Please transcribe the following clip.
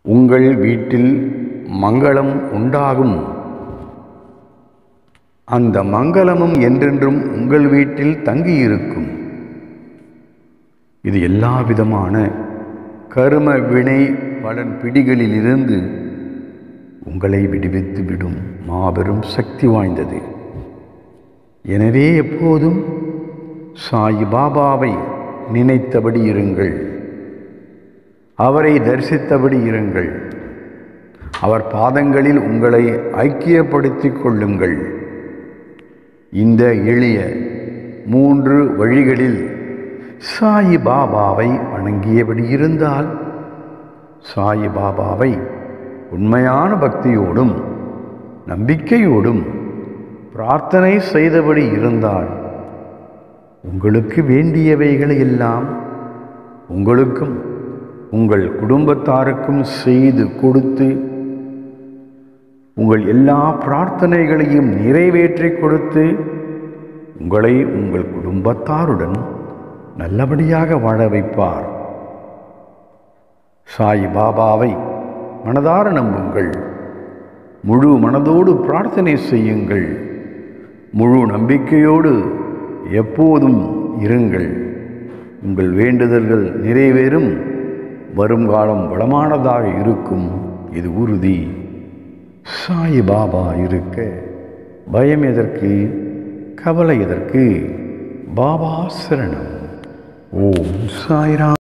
உங்கள் வீட்டில் மங்களம் உண்டாகும் அந்த மங்களமும் என்றென்றும் உங்கள் வீட்டில் தங்கியிருக்கும் இது எல்லா விதமான கரும வினை பலன் பிடிகளிலிருந்து உங்களை விடுவித்து விடும் மாபெரும் சக்தி வாய்ந்தது எனவே எப்போதும் சாய் பாபாவை நினைத்தபடி இருங்கள் அவரை தரிசித்தபடி இருங்கள் அவர் பாதங்களில் உங்களை ஐக்கியப்படுத்திக் கொள்ளுங்கள் இந்த எளிய மூன்று வழிகளில் சாய் பாபாவை வணங்கியபடி இருந்தால் சாய் பாபாவை உண்மையான பக்தியோடும் நம்பிக்கையோடும் பிரார்த்தனை செய்தபடி இருந்தால் உங்களுக்கு வேண்டியவைகளை எல்லாம் உங்களுக்கும் உங்கள் குடும்பத்தாருக்கும் செய்து கொடுத்து உங்கள் எல்லா பிரார்த்தனைகளையும் நிறைவேற்றி கொடுத்து உங்களை உங்கள் குடும்பத்தாருடன் நல்லபடியாக வாழ வைப்பார் சாய் பாபாவை மனதார நம்புங்கள் முழு மனதோடு பிரார்த்தனை செய்யுங்கள் முழு நம்பிக்கையோடு எப்போதும் இருங்கள் உங்கள் வேண்டுதல்கள் நிறைவேறும் வருங்காலம் வளமானதாக இருக்கும் இது உறுதி சாய் பாபா இருக்க பயம் எதற்கு கவலை எதற்கு பாபா சரணம் ஓம் சாய்ராம்